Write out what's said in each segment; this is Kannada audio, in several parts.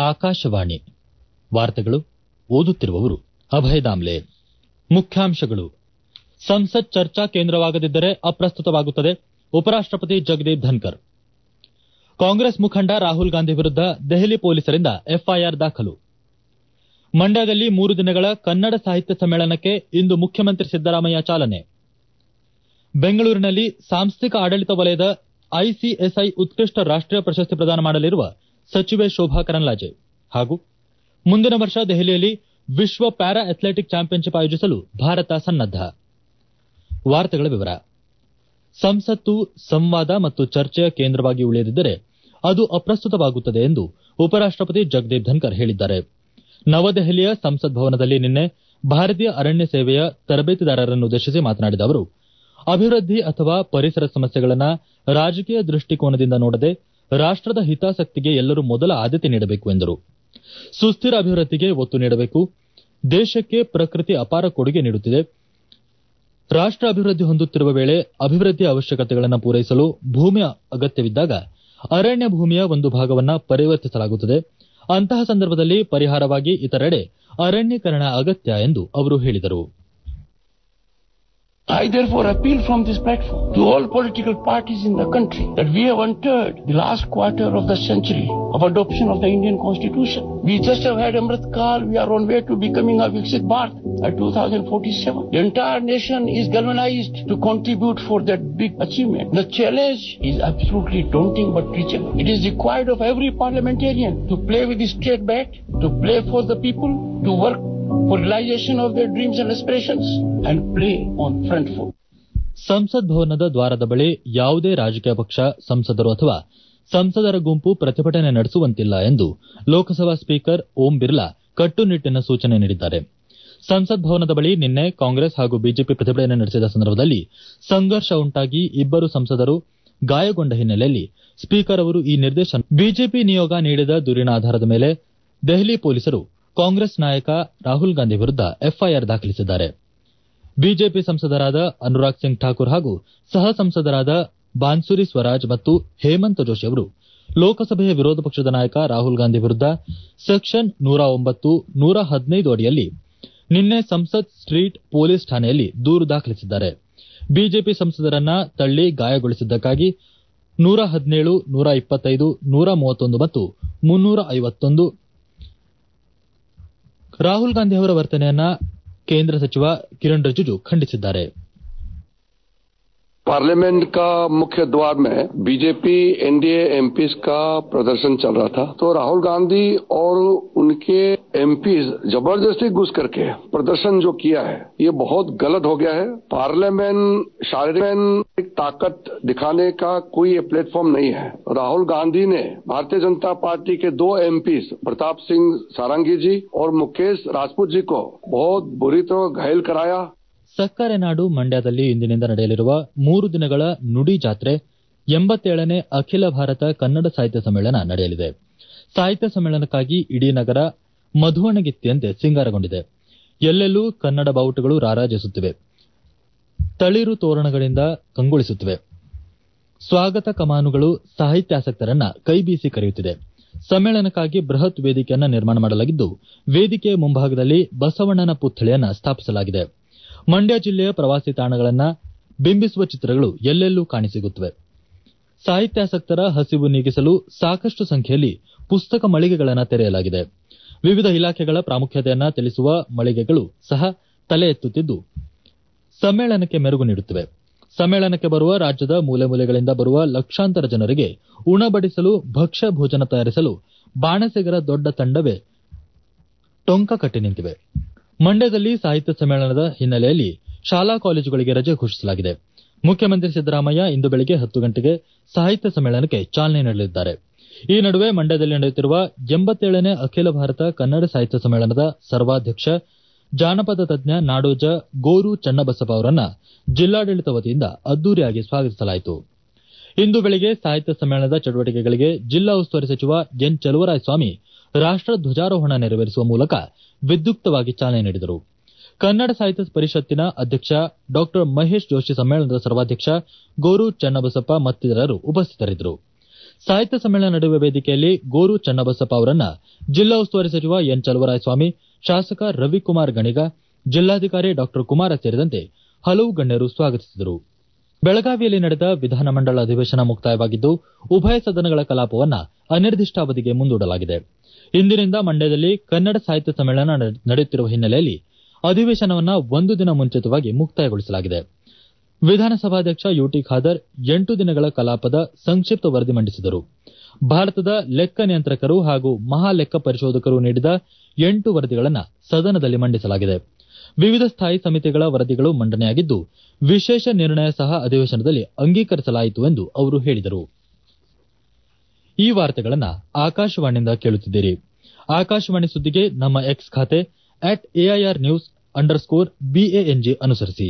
ಆಕಾಶವಾಣಿ ವಾರ್ತೆಗಳು ಓದುತ್ತಿರುವವರು ಅಭಯ ದಾಮ್ಲೆ ಮುಖ್ಯಾಂಶಗಳು ಸಂಸತ್ ಚರ್ಚಾ ಕೇಂದ್ರವಾಗದಿದ್ದರೆ ಅಪ್ರಸ್ತುತವಾಗುತ್ತದೆ ಉಪರಾಷ್ಟಪತಿ ಜಗದೀಪ್ ಧನ್ಕರ್ ಕಾಂಗ್ರೆಸ್ ಮುಖಂಡ ರಾಹುಲ್ ಗಾಂಧಿ ವಿರುದ್ದ ದೆಹಲಿ ಪೊಲೀಸರಿಂದ ಎಫ್ಐಆರ್ ದಾಖಲು ಮಂಡ್ಯದಲ್ಲಿ ಮೂರು ದಿನಗಳ ಕನ್ನಡ ಸಾಹಿತ್ಯ ಸಮ್ಮೇಳನಕ್ಕೆ ಇಂದು ಮುಖ್ಯಮಂತ್ರಿ ಸಿದ್ದರಾಮಯ್ಯ ಚಾಲನೆ ಬೆಂಗಳೂರಿನಲ್ಲಿ ಸಾಂಸ್ಥಿಕ ಆಡಳಿತ ವಲಯದ ಐಸಿಎಸ್ಐ ಉತ್ಕೃಷ್ಟ ರಾಷ್ಟೀಯ ಪ್ರಶಸ್ತಿ ಪ್ರದಾನ ಮಾಡಲಿರುವ ಸಚಿವೆ ಶೋಭಾ ಕರಂದ್ಲಾಜೆ ಹಾಗೂ ಮುಂದಿನ ವರ್ಷ ದೆಹಲಿಯಲ್ಲಿ ವಿಶ್ವ ಪ್ಯಾರಾ ಅಥ್ಲೆಟಿಕ್ ಚಾಂಪಿಯನ್ಶಿಪ್ ಆಯೋಜಿಸಲು ಭಾರತ ಸನ್ನದ್ದ ಸಂಸತ್ತು ಸಂವಾದ ಮತ್ತು ಚರ್ಚೆಯ ಕೇಂದ್ರವಾಗಿ ಉಳಿಯದಿದ್ದರೆ ಅದು ಅಪ್ರಸ್ತುತವಾಗುತ್ತದೆ ಎಂದು ಉಪರಾಷ್ಟಪತಿ ಜಗದೀಪ್ ಧನ್ಕರ್ ಹೇಳಿದ್ದಾರೆ ನವದೆಹಲಿಯ ಸಂಸತ್ ಭವನದಲ್ಲಿ ನಿನ್ನೆ ಭಾರತೀಯ ಅರಣ್ಯ ಸೇವೆಯ ತರಬೇತಿದಾರರನ್ನುದ್ದೇಶಿಸಿ ಮಾತನಾಡಿದ ಅವರು ಅಭಿವೃದ್ಧಿ ಅಥವಾ ಪರಿಸರ ಸಮಸ್ಯೆಗಳನ್ನು ರಾಜಕೀಯ ದೃಷ್ಟಿಕೋನದಿಂದ ನೋಡದೆ ರಾಷ್ಟದ ಹಿತಾಸಕ್ತಿಗೆ ಎಲ್ಲರೂ ಮೊದಲ ಆದ್ಯತೆ ನೀಡಬೇಕು ಎಂದರು ಸುಸ್ದಿರ ಅಭಿವೃದ್ಧಿಗೆ ಒತ್ತು ನೀಡಬೇಕು ದೇಶಕ್ಕೆ ಪ್ರಕೃತಿ ಅಪಾರ ಕೊಡುಗೆ ನೀಡುತ್ತಿದೆ ರಾಷ್ಟ ಅಭಿವೃದ್ಧಿ ಹೊಂದುತ್ತಿರುವ ವೇಳೆ ಅಭಿವೃದ್ಧಿಯ ಅವಶ್ಯಕತೆಗಳನ್ನು ಪೂರೈಸಲು ಭೂಮಿ ಅಗತ್ಯವಿದ್ದಾಗ ಅರಣ್ಯ ಭೂಮಿಯ ಒಂದು ಭಾಗವನ್ನು ಪರಿವರ್ತಿಸಲಾಗುತ್ತದೆ ಅಂತಹ ಸಂದರ್ಭದಲ್ಲಿ ಪರಿಹಾರವಾಗಿ ಇತರೆಡೆ ಅರಣ್ಯೀಕರಣ ಅಗತ್ಯ ಎಂದು ಅವರು ಹೇಳಿದರು I therefore appeal from this platform to all political parties in the country that we have entered the last quarter of the century of adoption of the Indian constitution. We just have had Amrit Kal. We are on way to becoming a Viksit Bharat at 2047. The entire nation is galvanized to contribute for that big achievement. The challenge is absolutely daunting but reachable. It is required of every parliamentarian to play with the straight bat, to play for the people, to work for realization of their dreams and aspirations and play on front foot. ಸಂಸತ್ ಭವನದ ದ್ವಾರದ ಬಳಿ ಯಾವುದೇ ರಾಜಕೀಯ ಪಕ್ಷ ಸಂಸದರು ಅಥವಾ ಸಂಸದರ ಗುಂಪು ಪ್ರತಿಭಟನೆ ನಡೆಸುವಂತಿಲ್ಲ ಎಂದು ಲೋಕಸಭಾ ಸ್ಪೀಕರ್ ಓಂ ಬಿರ್ಲಾ ಕಟ್ಟುನಿಟ್ಟಿನ ಸೂಚನೆ ನೀಡಿದ್ದಾರೆ ಸಂಸತ್ ಭವನದ ಬಳಿ ನಿನ್ನೆ ಕಾಂಗ್ರೆಸ್ ಹಾಗೂ ಬಿಜೆಪಿ ಪ್ರತಿಭಟನೆ ನಡೆಸಿದ ಸಂದರ್ಭದಲ್ಲಿ ಸಂಘರ್ಷ ಉಂಟಾಗಿ ಇಬ್ಬರು ಸಂಸದರು ಗಾಯಗೊಂಡ ಹಿನ್ನೆಲೆಯಲ್ಲಿ ಸ್ಪೀಕರ್ ಅವರು ಈ ನಿರ್ದೇಶನ ಬಿಜೆಪಿ ನಿಯೋಗ ನೀಡಿದ ದೂರಿನ ಆಧಾರದ ಮೇಲೆ ದೆಹಲಿ ಪೊಲೀಸರು ಕಾಂಗ್ರೆಸ್ ನಾಯಕ ರಾಹುಲ್ ಗಾಂಧಿ ವಿರುದ್ದ ಎಫ್ಐಆರ್ ದಾಖಲಿಸಿದ್ದಾರೆ ಬಿಜೆಪಿ ಸಂಸದರಾದ ಅನುರಾಗ್ ಸಿಂಗ್ ಠಾಕೂರ್ ಹಾಗೂ ಸಹ ಸಂಸದರಾದ ಬಾನ್ಸುರಿ ಸ್ವರಾಜ್ ಮತ್ತು ಹೇಮಂತ್ ಜೋಶಿ ಅವರು ಲೋಕಸಭೆಯ ವಿರೋಧ ಪಕ್ಷದ ನಾಯಕ ರಾಹುಲ್ ಗಾಂಧಿ ವಿರುದ್ದ ಸೆಕ್ಷನ್ ನೂರ ಒಂಬತ್ತು ನೂರ ಹದಿನೈದು ಅಡಿಯಲ್ಲಿ ನಿನ್ನೆ ಸಂಸತ್ ಸ್ಟ್ರೀಟ್ ಪೊಲೀಸ್ ಠಾಣೆಯಲ್ಲಿ ದೂರು ದಾಖಲಿಸಿದ್ದಾರೆ ಬಿಜೆಪಿ ಸಂಸದರನ್ನ ತಳ್ಳಿ ಗಾಯಗೊಳಿಸಿದ್ದಕ್ಕಾಗಿ ನೂರ ಹದಿನೇಳು ನೂರ ಇಪ್ಪತ್ತೈದು ನೂರ ಮೂವತ್ತೊಂದು ಮತ್ತು ಮುನ್ನೂರ ಐವತ್ತೊಂದು ರಾಹುಲ್ ಗಾಂಧಿ ಅವರ ವರ್ತನೆಯನ್ನ ಕೇಂದ್ರ ಸಚಿವ ಕಿರಣ್ ರಿಜಿಜು ಖಂಡಿಸಿದ್ದಾರೆ पार्लियामेंट का मुख्य द्वार में बीजेपी एनडीए एमपीज का प्रदर्शन चल रहा था तो राहुल गांधी और उनके एमपीज जबरदस्ती घुस करके प्रदर्शन जो किया है ये बहुत गलत हो गया है पार्लियामेंट शारीरिक ताकत दिखाने का कोई ये प्लेटफॉर्म नहीं है राहुल गांधी ने भारतीय जनता पार्टी के दो एमपीज प्रताप सिंह सारंगी जी और मुकेश राजपूत जी को बहुत बुरी तरह घायल कराया ಸಕ್ಕರೆ ನಾಡು ಮಂಡ್ಯದಲ್ಲಿ ಇಂದಿನಿಂದ ನಡೆಯಲಿರುವ ಮೂರು ದಿನಗಳ ನುಡಿ ಜಾತ್ರೆ ಎಂಬತ್ತೇಳನೇ ಅಖಿಲ ಭಾರತ ಕನ್ನಡ ಸಾಹಿತ್ಯ ಸಮ್ಮೇಳನ ನಡೆಯಲಿದೆ ಸಾಹಿತ್ಯ ಸಮ್ಮೇಳನಕ್ಕಾಗಿ ಇಡೀ ನಗರ ಮಧುವಣಗಿತ್ತಿಯಂತೆ ಸಿಂಗಾರಗೊಂಡಿದೆ ಎಲ್ಲೆಲ್ಲೂ ಕನ್ನಡ ಬಾವುಟಗಳು ರಾರಾಜಿಸುತ್ತಿವೆ ತಳಿರು ತೋರಣಗಳಿಂದ ಕಂಗೊಳಿಸುತ್ತಿವೆ ಸ್ವಾಗತ ಕಮಾನುಗಳು ಸಾಹಿತ್ಯಾಸಕ್ತರನ್ನ ಕೈಬೀಸಿ ಕರೆಯುತ್ತಿದೆ ಸಮ್ಮೇಳನಕ್ಕಾಗಿ ಬೃಹತ್ ವೇದಿಕೆಯನ್ನ ನಿರ್ಮಾಣ ಮಾಡಲಾಗಿದ್ದು ವೇದಿಕೆಯ ಮುಂಭಾಗದಲ್ಲಿ ಬಸವಣ್ಣನ ಪುತ್ಥಳಿಯನ್ನ ಸ್ಥಾಪಿಸಲಾಗಿದೆ ಮಂಡ್ಯ ಜಿಲ್ಲೆಯ ಪ್ರವಾಸಿ ತಾಣಗಳನ್ನ ಬಿಂಬಿಸುವ ಚಿತ್ರಗಳು ಎಲ್ಲೆಲ್ಲೂ ಕಾಣಸಿಗುತ್ತಿವೆ ಸಾಹಿತ್ಯಾಸಕ್ತರ ಹಸಿವು ನೀಗಿಸಲು ಸಾಕಷ್ಟು ಸಂಖ್ಯೆಯಲ್ಲಿ ಪುಸ್ತಕ ಮಳಿಗೆಗಳನ್ನು ತೆರೆಯಲಾಗಿದೆ ವಿವಿಧ ಇಲಾಖೆಗಳ ಪ್ರಾಮುಖ್ಯತೆಯನ್ನ ತಿಳಿಸುವ ಮಳಿಗೆಗಳು ಸಹ ತಲೆ ಎತ್ತುತ್ತಿದ್ದು ಸಮ್ಮೇಳನಕ್ಕೆ ಮೆರುಗು ನೀಡುತ್ತಿವೆ ಸಮ್ಮೇಳನಕ್ಕೆ ಬರುವ ರಾಜ್ಯದ ಮೂಲೆ ಮೂಲೆಗಳಿಂದ ಬರುವ ಲಕ್ಷಾಂತರ ಜನರಿಗೆ ಉಣಬಡಿಸಲು ಭಕ್ಷ್ಯ ಭೋಜನ ತಯಾರಿಸಲು ಬಾಣಸಿಗರ ದೊಡ್ಡ ತಂಡವೇ ಟೊಂಕ ಕಟ್ಟಿ ನಿಂತಿವೆ ಮಂಡ್ಯದಲ್ಲಿ ಸಾಹಿತ್ಯ ಸಮ್ಮೇಳನದ ಹಿನ್ನೆಲೆಯಲ್ಲಿ ಶಾಲಾ ಕಾಲೇಜುಗಳಿಗೆ ರಜೆ ಘೋಷಿಸಲಾಗಿದೆ ಮುಖ್ಯಮಂತ್ರಿ ಸಿದ್ದರಾಮಯ್ಯ ಇಂದು ಬೆಳಗ್ಗೆ ಹತ್ತು ಗಂಟೆಗೆ ಸಾಹಿತ್ಯ ಸಮ್ಮೇಳನಕ್ಕೆ ಚಾಲನೆ ನೀಡಲಿದ್ದಾರೆ ಈ ನಡುವೆ ಮಂಡ್ಯದಲ್ಲಿ ನಡೆಯುತ್ತಿರುವ ಎಂಬತ್ತೇಳನೇ ಅಖಿಲ ಭಾರತ ಕನ್ನಡ ಸಾಹಿತ್ಯ ಸಮ್ಮೇಳನದ ಸರ್ವಾಧ್ಯಕ್ಷ ಜಾನಪದ ತಜ್ಞ ನಾಡೋಜ ಗೋರು ಚನ್ನಬಸಪ್ಪ ಅವರನ್ನ ಜಿಲ್ಲಾಡಳಿತ ವತಿಯಿಂದ ಅದ್ದೂರಿಯಾಗಿ ಸ್ವಾಗತಿಸಲಾಯಿತು ಇಂದು ಬೆಳಗ್ಗೆ ಸಾಹಿತ್ಯ ಸಮ್ಮೇಳನದ ಚಟುವಟಿಕೆಗಳಿಗೆ ಜಿಲ್ಲಾ ಉಸ್ತುವಾರಿ ಸಚಿವ ಎನ್ ಚಲುವರಾಯಸ್ವಾಮಿ ರಾಷ್ಟ ಧ್ವಜಾರೋಹಣ ನೆರವೇರಿಸುವ ಮೂಲಕ ವಿದ್ಯುಕ್ತವಾಗಿ ಚಾಲನೆ ನೀಡಿದರು ಕನ್ನಡ ಸಾಹಿತ್ಯ ಪರಿಷತ್ತಿನ ಅಧ್ಯಕ್ಷ ಡಾ ಮಹೇಶ್ ಜೋಷಿ ಸಮ್ಮೇಳನದ ಸರ್ವಾಧ್ಯಕ್ಷ ಗೋರು ಚನ್ನಬಸಪ್ಪ ಮತ್ತಿತರರು ಉಪಸ್ಥಿತರಿದ್ದರು ಸಾಹಿತ್ಯ ಸಮ್ಮೇಳನ ನಡೆಯುವ ವೇದಿಕೆಯಲ್ಲಿ ಗೋರು ಚನ್ನಬಸಪ್ಪ ಅವರನ್ನ ಜಿಲ್ಲಾ ಉಸ್ತುವಾರಿ ಸಚಿವ ಎನ್ ಚಲುವರಾಯಸ್ವಾಮಿ ಶಾಸಕ ರವಿಕುಮಾರ್ ಗಣಿಗ ಜಿಲ್ಲಾಧಿಕಾರಿ ಡಾ ಕುಮಾರ ಸೇರಿದಂತೆ ಹಲವು ಗಣ್ಯರು ಸ್ವಾಗತಿಸಿದರು ಬೆಳಗಾವಿಯಲ್ಲಿ ನಡೆದ ವಿಧಾನಮಂಡಲ ಅಧಿವೇಶನ ಮುಕ್ತಾಯವಾಗಿದ್ದು ಉಭಯ ಸದನಗಳ ಕಲಾಪವನ್ನ ಅನಿರ್ದಿಷ್ಟಾವಧಿಗೆ ಮುಂದೂಡಲಾಗಿದೆ ಇಂದಿನಿಂದ ಮಂಡ್ಯದಲ್ಲಿ ಕನ್ನಡ ಸಾಹಿತ್ಯ ಸಮ್ಮೇಳನ ನಡೆಯುತ್ತಿರುವ ಹಿನ್ನೆಲೆಯಲ್ಲಿ ಅಧಿವೇಶನವನ್ನ ಒಂದು ದಿನ ಮುಂಚಿತವಾಗಿ ಮುಕ್ತಾಯಗೊಳಿಸಲಾಗಿದೆ ವಿಧಾನಸಭಾಧ್ಯಕ್ಷ ಯುಟಿ ಖಾದರ್ ಎಂಟು ದಿನಗಳ ಕಲಾಪದ ಸಂಕ್ಷಿಪ್ತ ವರದಿ ಮಂಡಿಸಿದರು ಭಾರತದ ಲೆಕ್ಕ ನಿಯಂತ್ರಕರು ಹಾಗೂ ಮಹಾ ಲೆಕ್ಕ ಪರಿಶೋಧಕರು ನೀಡಿದ ಎಂಟು ವರದಿಗಳನ್ನು ಸದನದಲ್ಲಿ ಮಂಡಿಸಲಾಗಿದೆ ವಿವಿಧ ಸ್ಥಾಯಿ ಸಮಿತಿಗಳ ವರದಿಗಳು ಮಂಡನೆಯಾಗಿದ್ದು ವಿಶೇಷ ನಿರ್ಣಯ ಸಹ ಅಧಿವೇಶನದಲ್ಲಿ ಅಂಗೀಕರಿಸಲಾಯಿತು ಎಂದು ಅವರು ಹೇಳಿದರು ಈ ವಾರ್ತೆಗಳನ್ನ ಆಕಾಶವಾಣಿಯಿಂದ ಕೇಳುತ್ತಿದ್ದೀರಿ ಆಕಾಶವಾಣಿ ಸುದ್ದಿಗೆ ನಮ್ಮ ಎಕ್ಸ್ ಖಾತೆ at AIR news under score BANG ಅನುಸರಿಸಿ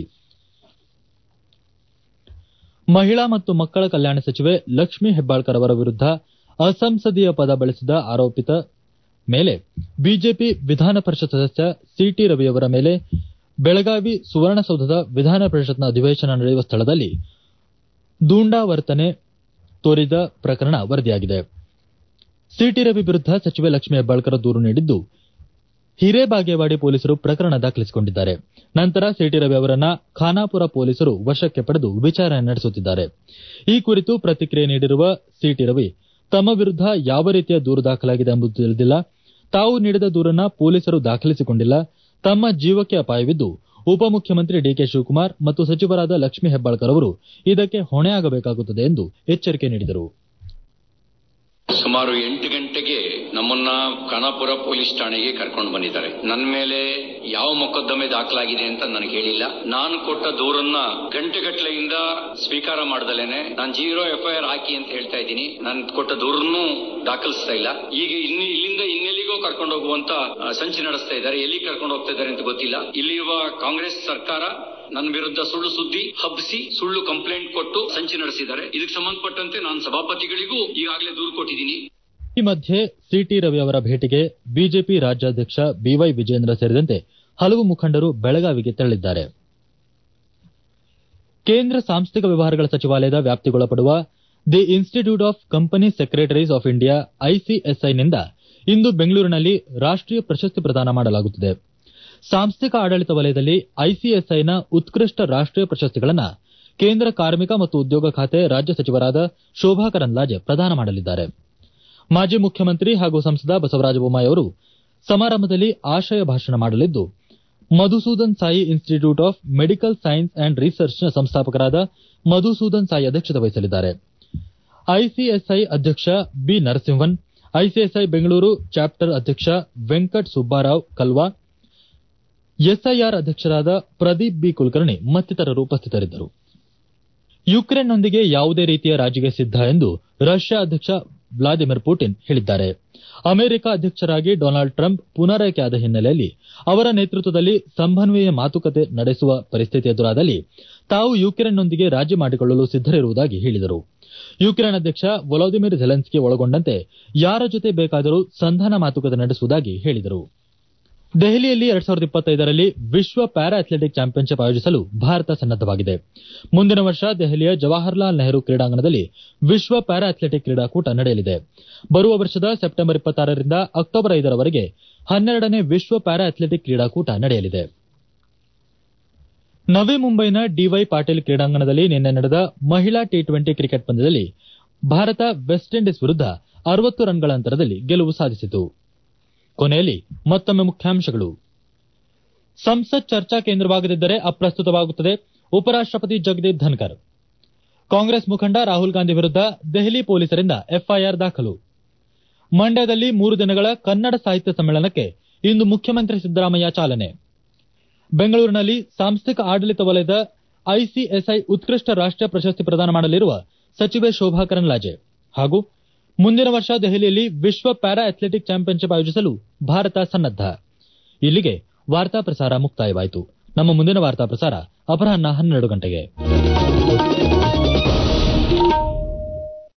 ಮಹಿಳಾ ಮತ್ತು ಮಕ್ಕಳ ಕಲ್ಯಾಣ ಸಚಿವೆ ಲಕ್ಷ್ಮೀ ಹೆಬ್ಬಾಳ್ಕರ್ ಅವರ ವಿರುದ್ದ ಅಸಂಸದೀಯ ಪದ ಬಳಸಿದ ಆರೋಪಿತ ಮೇಲೆ ಬಿಜೆಪಿ ವಿಧಾನ ಪರಿಷತ್ ಸದಸ್ಯ ಸಿಟಿ ರವಿಯವರ ಮೇಲೆ ಬೆಳಗಾವಿ ಸುವರ್ಣಸೌಧದ ವಿಧಾನ ಪರಿಷತ್ನ ಅಧಿವೇಶನ ನಡೆಯುವ ಸ್ಥಳದಲ್ಲಿ ದೂಂಡಾವರ್ತನೆ ತೋರಿದ ಪ್ರಕರಣ ವರದಿಯಾಗಿದೆ ಸಿಟಿ ರವಿ ವಿರುದ್ದ ಸಚಿವೆ ಲಕ್ಷ್ಮೀ ಹೆಬ್ಬಾಳ್ಕರ್ ದೂರು ನೀಡಿದ್ದು ಹಿರೇಬಾಗೇವಾಡಿ ಪೊಲೀಸರು ಪ್ರಕರಣ ದಾಖಲಿಸಿಕೊಂಡಿದ್ದಾರೆ ನಂತರ ಸಿಟಿ ರವಿ ಅವರನ್ನ ಖಾನಾಪುರ ಪೊಲೀಸರು ವಶಕ್ಕೆ ಪಡೆದು ವಿಚಾರಣೆ ನಡೆಸುತ್ತಿದ್ದಾರೆ ಈ ಕುರಿತು ಪ್ರತಿಕ್ರಿಯೆ ನೀಡಿರುವ ಸಿಟಿ ರವಿ ತಮ್ಮ ವಿರುದ್ದ ಯಾವ ರೀತಿಯ ದೂರು ದಾಖಲಾಗಿದೆ ಎಂಬುದು ತಿಳಿದಿಲ್ಲ ತಾವು ನೀಡಿದ ದೂರನ್ನ ಪೊಲೀಸರು ದಾಖಲಿಸಿಕೊಂಡಿಲ್ಲ ತಮ್ಮ ಜೀವಕ್ಕೆ ಅಪಾಯವಿದ್ದು ಉಪಮುಖ್ಯಮಂತ್ರಿ ಡಿಕೆ ಶಿವಕುಮಾರ್ ಮತ್ತು ಸಚಿವರಾದ ಲಕ್ಷ್ಮೀ ಹೆಬ್ಬಾಳ್ಕರ್ ಅವರು ಇದಕ್ಕೆ ಹೊಣೆಯಾಗಬೇಕಾಗುತ್ತದೆ ಎಂದು ಎಚ್ಚರಿಕೆ ನೀಡಿದರು ಸುಮಾರು ಎಂಟು ಗಂಟೆಗೆ ನಮ್ಮನ್ನ ಖಾನಾಪುರ ಪೊಲೀಸ್ ಠಾಣೆಗೆ ಕರ್ಕೊಂಡು ಬಂದಿದ್ದಾರೆ ನನ್ನ ಮೇಲೆ ಯಾವ ಮೊಕದ್ದಮೆ ದಾಖಲಾಗಿದೆ ಅಂತ ನನಗೆ ಹೇಳಿಲ್ಲ ನಾನು ಕೊಟ್ಟ ದೂರನ್ನ ಗಂಟೆಗಟ್ಟಲೆಯಿಂದ ಸ್ವೀಕಾರ ಮಾಡದಲೇನೆ ನಾನು ಜೀರೋ ಎಫ್ಐಆರ್ ಹಾಕಿ ಅಂತ ಹೇಳ್ತಾ ಇದ್ದೀನಿ ನಾನು ಕೊಟ್ಟ ದೂರನ್ನು ದಾಖಲಿಸ್ತಾ ಇಲ್ಲ ಈಗ ಇನ್ನು ಇಲ್ಲಿಂದ ಇನ್ನೆಲ್ಲಿಗೋ ಕರ್ಕೊಂಡು ಹೋಗುವಂತ ಆ, ಸಂಚು ನಡೆಸ್ತಾ ಇದ್ದಾರೆ ಎಲ್ಲಿ ಕರ್ಕೊಂಡು ಹೋಗ್ತಾ ಇದ್ದಾರೆ ಅಂತ ಗೊತ್ತಿಲ್ಲ ಇಲ್ಲಿರುವ ಕಾಂಗ್ರೆಸ್ ಸರ್ಕಾರ ನನ್ನ ವಿರುದ್ಧ ಸುಳ್ಳು ಸುದ್ದಿ ಹಬ್ಬಿಸಿ ಸುಳ್ಳು ಕಂಪ್ಲೇಂಟ್ ಕೊಟ್ಟು ಸಂಚು ನಡೆಸಿದ್ದಾರೆ ಇದಕ್ಕೆ ಸಂಬಂಧಪಟ್ಟಂತೆ ನಾನು ಸಭಾಪತಿಗಳಿಗೂ ಈಗಾಗಲೇ ದೂರು ಕೊಟ್ಟಿದ್ದೀನಿ ಈ ಮಧ್ಯೆ ಸಿಟಿ ರವಿ ಅವರ ಭೇಟಿಗೆ ಬಿಜೆಪಿ ರಾಜ್ಯಾಧ್ಯಕ್ಷ ಬಿವೈ ವಿಜೇಂದ್ರ ಸೇರಿದಂತೆ ಹಲವು ಮುಖಂಡರು ಬೆಳಗಾವಿಗೆ ತೆರಳಿದ್ದಾರೆ ಕೇಂದ್ರ ಸಾಂಸ್ಥಿಕ ವ್ಯವಹಾರಗಳ ಸಚಿವಾಲಯದ ವ್ಯಾಪ್ತಿಗೊಳಪಡುವ the institute of company secretaries of India ಐಸಿಎಸ್ಐನಿಂದ ಇಂದು ಬೆಂಗಳೂರಿನಲ್ಲಿ ರಾಷ್ಟೀಯ ಪ್ರಶಸ್ತಿ ಪ್ರದಾನ ಮಾಡಲಾಗುತ್ತಿದೆ ಸಾಂಸ್ಥಿಕ ಆಡಳಿತ ವಲಯದಲ್ಲಿ ಐಸಿಎಸ್ಐನ ಉತ್ಕೃಷ್ಟ ರಾಷ್ಟೀಯ ಪ್ರಶಸ್ತಿಗಳನ್ನು ಕೇಂದ್ರ ಕಾರ್ಮಿಕ ಮತ್ತು ಉದ್ಯೋಗ ಖಾತೆ ರಾಜ್ಯ ಸಚಿವರಾದ ಶೋಭಾ ಕರಂದ್ಲಾಜೆ ಪ್ರದಾನ ಮಾಡಲಿದ್ದಾರೆ ಮಾಜಿ ಮುಖ್ಯಮಂತ್ರಿ ಹಾಗೂ ಸಂಸದ ಬಸವರಾಜ ಬೊಮ್ಮಾಯಿ ಅವರು ಸಮಾರಂಭದಲ್ಲಿ ಆಶಯ ಭಾಷಣ ಮಾಡಲಿದ್ದು Madhusudan Sai institute of medical science and ರಿಸರ್ಚ್ನ ಸಂಸ್ಥಾಪಕರಾದ ಮಧುಸೂದನ್ ಸಾಯಿ ಅಧ್ಯಕ್ಷತೆ ವಹಿಸಲಿದ್ದಾರೆ ಐಸಿಎಸ್ಐ ಅಧ್ಯಕ್ಷ B Narasimhan ICSI Bengaluru chapter ಅಧ್ಯಕ್ಷ ವೆಂಕಟ್ ಸುಬ್ಬಾರಾವ್ ಕಲ್ವಾ ಎಸ್ಐಆರ್ ಅಧ್ಯಕ್ಷರಾದ ಪ್ರದೀಪ್ ಬಿ ಕುಲಕರ್ಣಿ ಮತ್ತಿತರರು ಉಪಸ್ಥಿತರಿದ್ದರು ಯುಕ್ರೇನ್ನೊಂದಿಗೆ ಯಾವುದೇ ರೀತಿಯ ರಾಜಿಗೆ ಸಿದ್ಧ ಎಂದು ರಷ್ಯಾ ಅಧ್ಯಕ್ಷ ವ್ಲಾದಿಮಿರ್ ಪುಟಿನ್ ಹೇಳಿದ್ದಾರೆ ಅಮೆರಿಕ ಅಧ್ಯಕ್ಷರಾಗಿ ಡೊನಾಲ್ಡ್ ಟ್ರಂಪ್ ಪುನರಾಯ್ಕೆಯಾದ ಹಿನ್ನೆಲೆಯಲ್ಲಿ ಅವರ ನೇತೃತ್ವದಲ್ಲಿ ಸಂಭಾನ್ವಯ ಮಾತುಕತೆ ನಡೆಸುವ ಪರಿಸ್ಥಿತಿ ಎದುರಾದಲ್ಲಿ ತಾವು ಯುಕ್ರೇನ್ನೊಂದಿಗೆ ರಾಜಿ ಮಾಡಿಕೊಳ್ಳಲು ಸಿದ್ದರಿರುವುದಾಗಿ ಹೇಳಿದರು ಯುಕ್ರೇನ್ ಅಧ್ಯಕ್ಷ ವೊಲೋದಿಮಿರ್ ಝೆಲೆನ್ಸ್ಕಿ ಒಳಗೊಂಡಂತೆ ಯಾರ ಜೊತೆ ಬೇಕಾದರೂ ಸಂಧಾನ ಮಾತುಕತೆ ನಡೆಸುವುದಾಗಿ ಹೇಳಿದರು ದೆಹಲಿಯಲ್ಲಿ ಎರಡ್ ಸಾವಿರದ ಇಪ್ಪತ್ತೈದರಲ್ಲಿ ವಿಶ್ವ ಪ್ಯಾರಾ ಅಥ್ಲೆಟಿಕ್ ಚಾಂಪಿಯನ್ಶಿಪ್ ಆಯೋಜಿಸಲು ಭಾರತ ಸನ್ನದ್ದವಾಗಿದೆ ಮುಂದಿನ ವರ್ಷ ದೆಹಲಿಯ ಜವಾಹರ್ಲಾಲ್ ನೆಹರು ಕ್ರೀಡಾಂಗಣದಲ್ಲಿ ವಿಶ್ವ ಪ್ಯಾರಾ ಅಥ್ಲೆಟಿಕ್ ಕ್ರೀಡಾಕೂಟ ನಡೆಯಲಿದೆ ಬರುವ ವರ್ಷದ ಸೆಪ್ಟೆಂಬರ್ ಇಪ್ಪತ್ತಾರರಿಂದ ಅಕ್ಟೋಬರ್ ಐದರವರೆಗೆ ಹನ್ನೆರಡನೇ ವಿಶ್ವ ಪ್ಯಾರಾ ಅಥ್ಲೆಟಿಕ್ ಕ್ರೀಡಾಕೂಟ ನಡೆಯಲಿದೆ ನವಿ ಮುಂಬೈನ ಡಿವೈ ಪಾಟೀಲ್ ಕ್ರೀಡಾಂಗಣದಲ್ಲಿ ನಿನ್ನೆ ನಡೆದ ಮಹಿಳಾ ಟಿ ಟ್ವೆಂಟಿ ಕ್ರಿಕೆಟ್ ಪಂದ್ಯದಲ್ಲಿ ಭಾರತ ವೆಸ್ಟ್ ಇಂಡೀಸ್ ವಿರುದ್ಧ ಅರವತ್ತು ರನ್ಗಳ ಅಂತರದಲ್ಲಿ ಗೆಲುವು ಸಾಧಿಸಿತು ಕೊನೆಯಲ್ಲಿ ಮತ್ತೊಮ್ಮೆ ಮುಖ್ಯಾಂಶಗಳು ಸಂಸತ್ ಚರ್ಚಾ ಕೇಂದ್ರವಾಗದಿದ್ದರೆ ಅಪ್ರಸ್ತುತವಾಗುತ್ತದೆ ಉಪರಾಷ್ಟಪತಿ ಜಗದೀಪ್ ಧನ್ಕರ್ ಕಾಂಗ್ರೆಸ್ ಮುಖಂಡ ರಾಹುಲ್ ಗಾಂಧಿ ವಿರುದ್ಧ ದೆಹಲಿ ಪೊಲೀಸರಿಂದ ಎಫ್ಐಆರ್ ದಾಖಲು ಮಂಡ್ಯದಲ್ಲಿ ಮೂರು ದಿನಗಳ ಕನ್ನಡ ಸಾಹಿತ್ಯ ಸಮ್ಮೇಳನಕ್ಕೆ ಇಂದು ಮುಖ್ಯಮಂತ್ರಿ ಸಿದ್ದರಾಮಯ್ಯ ಚಾಲನೆ ಬೆಂಗಳೂರಿನಲ್ಲಿ ಸಾಂಸ್ಥಿಕ ಆಡಳಿತ ವಲಯದ ಐಸಿಎಸ್ಐ ಉತ್ಕೃಷ್ಟ ರಾಷ್ಟೀಯ ಪ್ರಶಸ್ತಿ ಪ್ರದಾನ ಮಾಡಲಿರುವ ಸಚಿವೆ ಶೋಭಾ ಕರಂದ್ಲಾಜೆ ಹಾಗೂ ಮುಂದಿನ ವರ್ಷ ದೆಹಲಿಯಲ್ಲಿ ವಿಶ್ವ ಪ್ಯಾರಾ ಅಥ್ಲೆಟಿಕ್ ಚಾಂಪಿಯನ್ಶಿಪ್ ಆಯೋಜಿಸಲು ಭಾರತ ಸನ್ನದ್ದ ಇಲ್ಲಿಗೆ ವಾರ್ತಾ ಪ್ರಸಾರ ಮುಕ್ತಾಯವಾಯಿತು ನಮ್ಮ ಮುಂದಿನ ವಾರ್ತಾ ಪ್ರಸಾರ ಅಪರಾಹ್ನ ಹನ್ನೆರಡು ಗಂಟೆಗೆ